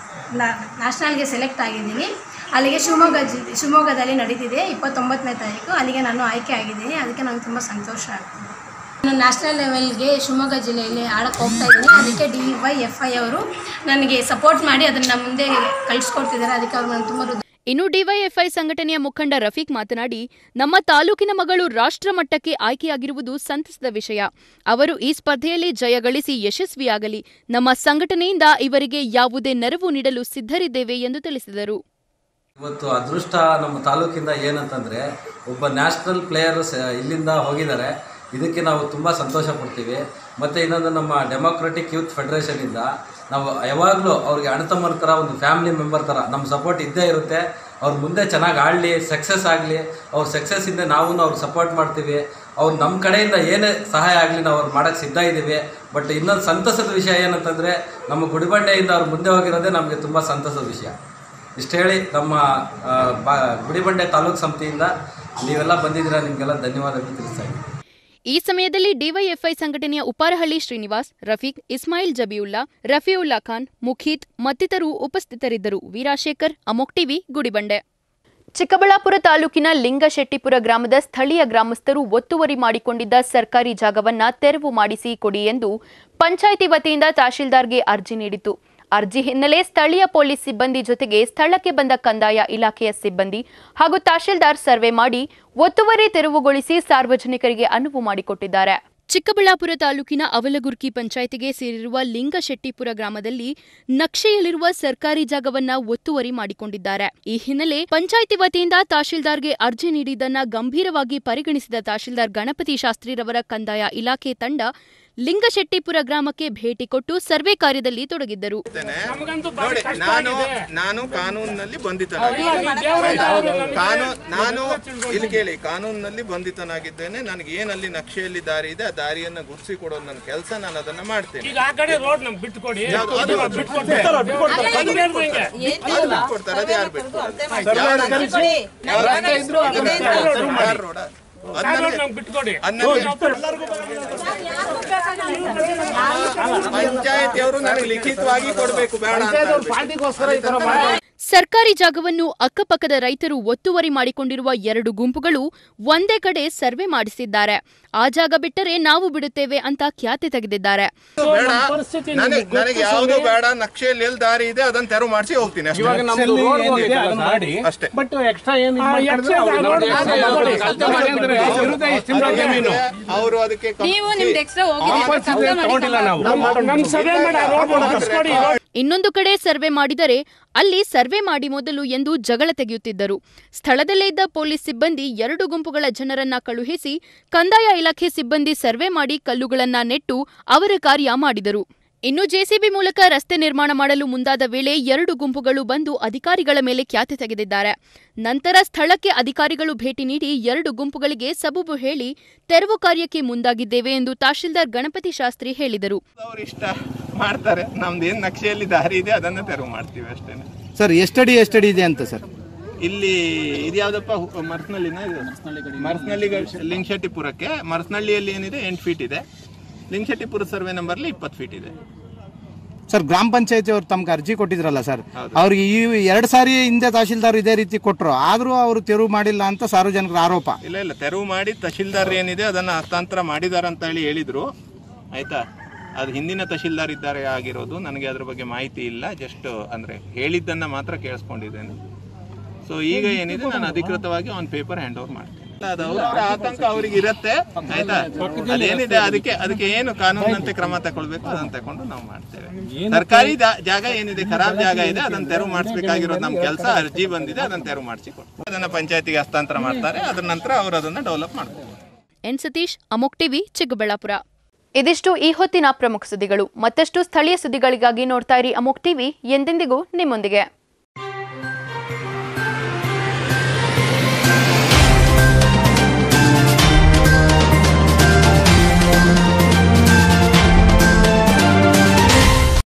ನ್ಯಾಷನಲ್ಗೆ ಸೆಲೆಕ್ಟ್ ಆಗಿದ್ದೀನಿ ಅಲ್ಲಿಗೆ ಶಿವಮೊಗ್ಗ ಜಿ ಶಿವಮೊಗ್ಗದಲ್ಲಿ ನಡೀತಿದೆ ಇಪ್ಪತ್ತೊಂಬತ್ತನೇ ತಾರೀಕು ಅಲ್ಲಿಗೆ ನಾನು ಆಯ್ಕೆ ಆಗಿದ್ದೀನಿ ಅದಕ್ಕೆ ನನಗೆ ತುಂಬ ಸಂತೋಷ ಆಗ್ತಿದೆ ನಾನು ನ್ಯಾಷನಲ್ ಲೆವೆಲ್ಗೆ ಶಿವಮೊಗ್ಗ ಜಿಲ್ಲೆಯಲ್ಲಿ ಆಡಕ್ಕೆ ಹೋಗ್ತಾ ಇದ್ದೀನಿ ಅದಕ್ಕೆ ಡಿ ವೈ ಎಫ್ ಐ ಅವರು ನನಗೆ ಸಪೋರ್ಟ್ ಮಾಡಿ ಅದನ್ನು ಮುಂದೆ ಕಳಿಸ್ಕೊಡ್ತಿದ್ದಾರೆ ಅದಕ್ಕೆ ಅವ್ರು ನಾನು ತುಂಬ ಹೃದಯ ಇನ್ನು ಡಿವೈಎಫ್ಐ ಸಂಘಟನೆಯ ಮುಖಂಡ ರಫೀಕ್ ಮಾತನಾಡಿ ನಮ್ಮ ತಾಲೂಕಿನ ಮಗಳು ರಾಷ್ಟ್ರಮಟ್ಟಕ್ಕೆ ಆಯ್ಕೆಯಾಗಿರುವುದು ಸಂತಸದ ವಿಷಯ ಅವರು ಈ ಸ್ಪರ್ಧೆಯಲ್ಲಿ ಜಯ ಗಳಿಸಿ ಯಶಸ್ವಿಯಾಗಲಿ ನಮ್ಮ ಸಂಘಟನೆಯಿಂದ ಇವರಿಗೆ ಯಾವುದೇ ನೆರವು ನೀಡಲು ಸಿದ್ಧರಿದ್ದೇವೆ ಎಂದು ತಿಳಿಸಿದರು ಇವತ್ತು ಅದೃಷ್ಟ ನಮ್ಮ ತಾಲೂಕಿಂದ ಏನಂತಂದರೆ ಒಬ್ಬ ನ್ಯಾಷನಲ್ ಪ್ಲೇಯರ್ ಇಲ್ಲಿಂದ ಹೋಗಿದ್ದಾರೆ ಇದಕ್ಕೆ ನಾವು ತುಂಬ ಸಂತೋಷ ಪಡ್ತೀವಿ ಮತ್ತು ಇನ್ನೊಂದು ನಮ್ಮ ಡೆಮೋಕ್ರೆಟಿಕ್ ಯೂತ್ ಫೆಡರೇಷನಿಂದ ನಾವು ಯಾವಾಗಲೂ ಅವ್ರಿಗೆ ಅಣ್ಣತಮ್ಮನ ಥರ ಒಂದು ಫ್ಯಾಮಿಲಿ ಮೆಂಬರ್ ಥರ ನಮ್ಮ ಸಪೋರ್ಟ್ ಇದ್ದೇ ಇರುತ್ತೆ ಅವ್ರು ಮುಂದೆ ಚೆನ್ನಾಗಿ ಆಡಲಿ ಸಕ್ಸಸ್ ಆಗಲಿ ಅವ್ರ ಸಕ್ಸಸ್ಸಿಂದ ನಾವು ಅವ್ರಿಗೆ ಸಪೋರ್ಟ್ ಮಾಡ್ತೀವಿ ಅವ್ರು ನಮ್ಮ ಕಡೆಯಿಂದ ಏನೇ ಸಹಾಯ ಆಗಲಿ ನಾವು ಅವ್ರು ಮಾಡೋಕ್ಕೆ ಸಿದ್ಧ ಇದ್ದೀವಿ ಬಟ್ ಇನ್ನೊಂದು ಸಂತಸದ ವಿಷಯ ಏನಂತಂದರೆ ನಮ್ಮ ಗುಡಿಬಂಡೆಯಿಂದ ಅವ್ರು ಮುಂದೆ ಹೋಗಿರೋದೇ ನಮಗೆ ತುಂಬ ಸಂತಸದ ವಿಷಯ ಇಷ್ಟು ಹೇಳಿ ನಮ್ಮ ಆ, ಬಾ ಗುಡಿಬಂಡೆ ತಾಲೂಕು ಸಮಿತಿಯಿಂದ ನೀವೆಲ್ಲ ಬಂದಿದ್ದೀರಾ ನಿಮಗೆಲ್ಲ ಧನ್ಯವಾದಗಳು ತಿಳಿಸ್ತಾ ಇದ್ದೀನಿ ಈ ಸಮಯದಲ್ಲಿ ಡಿವೈಎಫ್ಐ ಸಂಘಟನೆಯ ಉಪಾರಹಳ್ಳಿ ಶ್ರೀನಿವಾಸ್ ರಫೀಕ್ ಇಸ್ಮಾಯಿಲ್ ಜಬಿಯುಲ್ಲಾ ರಫಿಯುಲ್ಲಾ ಖಾನ್ ಮುಖೀತ್ ಮತ್ತಿತರರು ಉಪಸ್ಥಿತರಿದ್ದರು ವೀರಾಶೇಖರ್ ಅಮೋಕ್ ಟಿವಿ ಗುಡಿಬಂಡೆ ಚಿಕ್ಕಬಳ್ಳಾಪುರ ತಾಲೂಕಿನ ಲಿಂಗಶೆಟ್ಟಿಪುರ ಗ್ರಾಮದ ಸ್ಥಳೀಯ ಗ್ರಾಮಸ್ಥರು ಒತ್ತುವರಿ ಮಾಡಿಕೊಂಡಿದ್ದ ಸರ್ಕಾರಿ ಜಾಗವನ್ನ ತೆರವು ಮಾಡಿಸಿ ಕೊಡಿ ಎಂದು ಪಂಚಾಯಿತಿ ವತಿಯಿಂದ ತಹಶೀಲ್ದಾರ್ಗೆ ಅರ್ಜಿ ನೀಡಿತು ಅರ್ಜಿ ಹಿನ್ನೆಲೆ ಸ್ಥಳೀಯ ಪೊಲೀಸ್ ಸಿಬ್ಬಂದಿ ಜೊತೆಗೆ ಸ್ಥಳಕ್ಕೆ ಬಂದ ಕಂದಾಯ ಇಲಾಖೆಯ ಸಿಬ್ಬಂದಿ ಹಾಗೂ ತಹಶೀಲ್ದಾರ್ ಸರ್ವೆ ಮಾಡಿ ಒತ್ತುವರಿ ತೆರವುಗೊಳಿಸಿ ಸಾರ್ವಜನಿಕರಿಗೆ ಅನುವು ಮಾಡಿಕೊಟ್ಟಿದ್ದಾರೆ ಚಿಕ್ಕಬಳ್ಳಾಪುರ ತಾಲೂಕಿನ ಅವಲಗುರ್ಕಿ ಪಂಚಾಯಿತಿಗೆ ಸೇರಿರುವ ಲಿಂಗಶೆಟ್ಟಿಪುರ ಗ್ರಾಮದಲ್ಲಿ ನಕ್ಷೆಯಲ್ಲಿರುವ ಸರ್ಕಾರಿ ಜಾಗವನ್ನ ಒತ್ತುವರಿ ಮಾಡಿಕೊಂಡಿದ್ದಾರೆ ಈ ಹಿನ್ನೆಲೆ ಪಂಚಾಯಿತಿ ವತಿಯಿಂದ ತಹಶೀಲ್ದಾರ್ಗೆ ಅರ್ಜಿ ನೀಡಿದ್ದನ್ನ ಗಂಭೀರವಾಗಿ ಪರಿಗಣಿಸಿದ ತಹಶೀಲ್ದಾರ್ ಗಣಪತಿ ಶಾಸ್ತ್ರಿರವರ ಕಂದಾಯ ಇಲಾಖೆ ತಂಡ ಲಿಂಗಶೆಟ್ಟಿಪುರ ಗ್ರಾಮಕ್ಕೆ ಭೇಟಿ ಕೊಟ್ಟು ಸರ್ವೆ ಕಾರ್ಯದಲ್ಲಿ ತೊಡಗಿದ್ದರು ನೋಡಿ ನಾನು ನಾನು ಕಾನೂನಿನಲ್ಲಿ ಬಂಧಿತನಾಗಿದ್ದೇನೆ ಕಾನೂನು ನಾನು ಇಲ್ಲಿ ಕೇಳಿ ಕಾನೂನಿನಲ್ಲಿ ಬಂಧಿತನಾಗಿದ್ದೇನೆ ನನಗೆ ಏನಲ್ಲಿ ನಕ್ಷೆಯಲ್ಲಿ ದಾರಿ ಇದೆ ಆ ದಾರಿಯನ್ನ ಗುರುಸಿ ಕೊಡೋದು ನನ್ನ ಕೆಲಸ ನಾನು ಅದನ್ನ ಮಾಡ್ತೇನೆ ಈಗ ಆ ಕಡೆ ರೋಡ್ ನಮ್ಗೆ ಬಿಟ್ಕೊಡಿ ಯಾವ್ದು? ಅದು ಬಿಟ್ಕೊಡ್ತಾರೆ. ಬಿಟ್ಕೊಡ್ತಾರೆ. ಅದು ಬೇಡ್ದು ಹಿಂಗೆ. ಅದು ಬಿಟ್ಕೊಡ್ತಾರೆ, ಅದು ಯಾರು ಬಿಟ್ಕೊಡೋದು? ಸರ್ವೆ ಯಾರು ಕಳಿಸಿ. ಯಾರು ಯಾರು ಇದ್ರು ಅದನ್ನ ಯಾರು ಯಾರು ರೋಡ? ಆ ರೋಡ್ ನಮ್ಗೆ ಬಿಟ್ಕೊಡಿ ಪಂಚಾಯತಿಯವರು ನನಗೆ ಲಿಖಿತವಾಗಿ ಕೊಡಬೇಕು ಬೇಡ ಅಂತ ಸರ್ಕಾರಿ ಜಾಗವನ್ನು ಅಕ್ಕಪಕ್ಕದ ರೈತರು ಒತ್ತುವರಿ ಮಾಡಿಕೊಂಡಿರುವ ಎರಡು ಗುಂಪುಗಳು ಒಂದೇ ಕಡೆ ಸರ್ವೆ ಮಾಡಿಸಿದ್ದಾರೆ ಆ ಜಾಗ ಬಿಟ್ಟರೆ ನಾವು ಬಿಡುತ್ತೇವೆ ಅಂತ ಖ್ಯಾತಿ ತೆಗೆದಿದ್ದಾರೆ ಬೇಡ ನನಗೆ ನನಗೆ ಯಾವುದು ಬೇಡ ನಕ್ಷೆಯಲ್ಲಿ ಎಲ್ಲಿ ದಾರಿ ಇದೆ ಅದನ್ನ ತೆರವು ಮಾಡಿಸಿ ಹೋಗ್ತೀನಿ ಅಷ್ಟೇ. ಇವಾಗ ನಮ್ದು ರೋಡ್ ಹೋಗಿದೆ, ಅದನ್ನ ಮಾಡಿ. ಅಷ್ಟೇ ಬಟ್ ಎಕ್ಸ್ಟ್ರಾ ಏನು ಇದು ಮಾಡ್ಕೊಂಡ್ರೆ ಅವ್ರು ನೋಡಿ, ನೋಡಿ, ಕಳ್ತನ ಮಾಡಿದ್ರೆ ಇರುತ್ತೆ ಇಷ್ಟು ತಿಂಗಳ ಜಮೀನು. ಅವರು ಅದಕ್ಕೆ ನೀವು ನಿಮ್ದು extra ಹೋಗಿದೆ, ಕಳ್ತನ ತಗೊಂಡಿಲ್ಲ ನಾವು. ನಮ್ಮ ಸರ್ವೆ ಮಾಡಿ ಆ ರೋಡ್ ಬಿಡಿಸ್ಕೊಡಿ. ಇನ್ನೊಂದು ಕಡೆ ಸರ್ವೆ ಮಾಡಿದರೆ ಅಲ್ಲಿ ಸರ್ವೆ ಮಾಡಿ ಮೊದಲು ಎಂದು ಜಗಳ ತೆಗೆಯುತ್ತಿದ್ದರು ಸ್ಥಳದಲ್ಲೇ ಇದ್ದ ಪೊಲೀಸ್ ಸಿಬ್ಬಂದಿ ಎರಡು ಗುಂಪುಗಳ ಜನರನ್ನ ಕಳುಹಿಸಿ ಕಂದಾಯ ಇಲಾಖೆ ಸಿಬ್ಬಂದಿ ಸರ್ವೆ ಮಾಡಿ ಕಲ್ಲುಗಳನ್ನ ನೆಟ್ಟು ಅವರ ಕಾರ್ಯ ಮಾಡಿದರು ಇನ್ನು ಜೆಸಿಬಿ ಮೂಲಕ ರಸ್ತೆ ನಿರ್ಮಾಣ ಮಾಡಲು ಮುಂದಾದ ವೇಳೆ ಎರಡು ಗುಂಪುಗಳು ಬಂದು ಅಧಿಕಾರಿಗಳ ಮೇಲೆ ಖ್ಯಾತಿ ತೆಗೆದಿದ್ದಾರೆ ನಂತರ ಸ್ಥಳಕ್ಕೆ ಅಧಿಕಾರಿಗಳು ಭೇಟಿ ನೀಡಿ ಎರಡು ಗುಂಪುಗಳಿಗೆ ಸಬೂಬು ಹೇಳಿ ತೆರವು ಕಾರ್ಯಕ್ಕೆ ಮುಂದಾಗಿದ್ದೇವೆ ಎಂದು ತಹಶೀಲ್ದಾರ್ ಗಣಪತಿ ಶಾಸ್ತ್ರಿ ಹೇಳಿದರು ಅವ್ರು ಇಷ್ಟ ಮಾಡ್ತಾರೆ ನಮ್ದು ಏನ್ ನಕ್ಷೆಯಲ್ಲಿ ದಾರಿ ಇದೆ ಅದನ್ನ ತೆರವು ಮಾಡ್ತೀವಿ ಅಷ್ಟೇನೆ ಸರ್ ಎಷ್ಟಡಿ ಎಷ್ಟಡಿ ಇದೆ ಅಂತ ಸರ್ ಇಲ್ಲಿ ಇದು ಯಾವ್ದಪ್ಪ ಹು- ಮರ್ಸ್ನಳ್ಳಿನ ಇದು ಮರ್ಸ್ನಳ್ಳಿ ಲಿಂಗಶೆಟ್ಟಿಪುರಕ್ಕೆ ಮರ್ಸ್ನಳ್ಳಿಯಲ್ಲಿ ಏನಿದೆ ಎಂಟು ಫೀಟ್ ಇದೆ ಲಿಂಗಶೆಟ್ಟಿಪುರ ಸರ್ವೆ ನಂಬರ್ಲಿ ಇಪ್ಪತ್ತು ಫೀಟ್ ಇದೆ ಸರ್ ಗ್ರಾಮ ಪಂಚಾಯತಿ ಅವ್ರು ತಮ್ಗೆ ಅರ್ಜಿ ಕೊಟ್ಟಿದ್ರಲ್ಲ ಸರ್ ಅವ್ರಿಗೆ ಈ ಎರಡು ಸಾರಿ ಹಿಂದೆ ತಹಶೀಲ್ದಾರ್ ಇದೇ ರೀತಿ ಕೊಟ್ಟರು ಆದ್ರೂ ಅವರು ತೆರವು ಮಾಡಿಲ್ಲ ಅಂತ ಸಾರ್ವಜನಿಕರ ಆರೋಪ ಇಲ್ಲ ಇಲ್ಲ ತೆರವು ಮಾಡಿ ತಹಶೀಲ್ದಾರ್ ಏನಿದೆ ಅದನ್ನ ಹಸ್ತಾಂತರ ಮಾಡಿದಾರ ಅಂತ ಹೇಳಿ ಹೇಳಿದ್ರು ಆಯ್ತಾ ಅದು ಹಿಂದಿನ ತಹಶೀಲ್ದಾರ್ ಇದ್ದಾರೆ ಆಗಿರೋದು ನನಗೆ ಅದ್ರ ಬಗ್ಗೆ ಮಾಹಿತಿ ಇಲ್ಲ ಜಸ್ಟ್ ಅಂದ್ರೆ ಹೇಳಿದ್ದನ್ನ ಮಾತ್ರ ಕೇಳಿಸ್ಕೊಂಡಿದ್ದೇನೆ ಸೊ ಈಗ ಏನಿದೆ ನಾನು ಅಧಿಕೃತವಾಗಿ ಒಂದು ಪೇಪರ್ ಹ್ಯಾಂಡ್ ಓವರ್ ಮಾಡ್ತೀನಿ ಅದು ಅವ್ರ ಆತಂಕ ಅವ್ರಿಗೆ ಇರುತ್ತೆ ಆಯ್ತಾ ಅದೇನಿದೆ ಅದಕ್ಕೆ ಅದಕ್ಕೆ ಏನು ಕಾನೂನಂತೆ ಕ್ರಮ ತಗೊಳ್ಬೇಕು ಅದನ್ನ ತಗೊಂಡು ನಾವು ಮಾಡ್ತೇವೆ ಸರ್ಕಾರಿ ಜಾ- ಜಾಗ ಏನಿದೆ ಖರಾಬ್ ಜಾಗ ಇದೆ ಅದನ್ನ ತೆರವು ಮಾಡಿಸ್ಬೇಕಾಗಿರೋದು ನಮ್ಮ ಕೆಲಸ ಅರ್ಜಿ ಬಂದಿದೆ ಅದನ್ನ ತೆರವು ಮಾಡಿಸಿ ಕೊಡ್ತೀವಿ ಅದನ್ನ ಪಂಚಾಯತಿಗೆ ಹಸ್ತಾಂತರ ಮಾಡ್ತಾರೆ ಅದ್ರ ನಂತರ ಅವರು ಅದನ್ನ ಡೆವಲಪ್ ಮಾಡ್ತಾರೆ ಎನ್ ಸತೀಶ್ ಅಮೋಕ್ ಟಿವಿ ಚಿಕ್ಕಬಳ್ಳಾಪುರ ಇದಿಷ್ಟು ಈ ಹೊತ್ತಿನ ಪ್ರಮುಖ ಸುದ್ದಿಗಳು ಮತ್ತಷ್ಟು ಸ್ಥಳೀಯ ಸುದ್ದಿಗಳಿಗಾಗಿ ನೋಡ್ತಾ ಇರಿ ಅಮೋಕ್ ಟಿವಿ ಎಂದೆಂದಿಗೂ ನಿಮ್ಮೊಂದಿಗೆ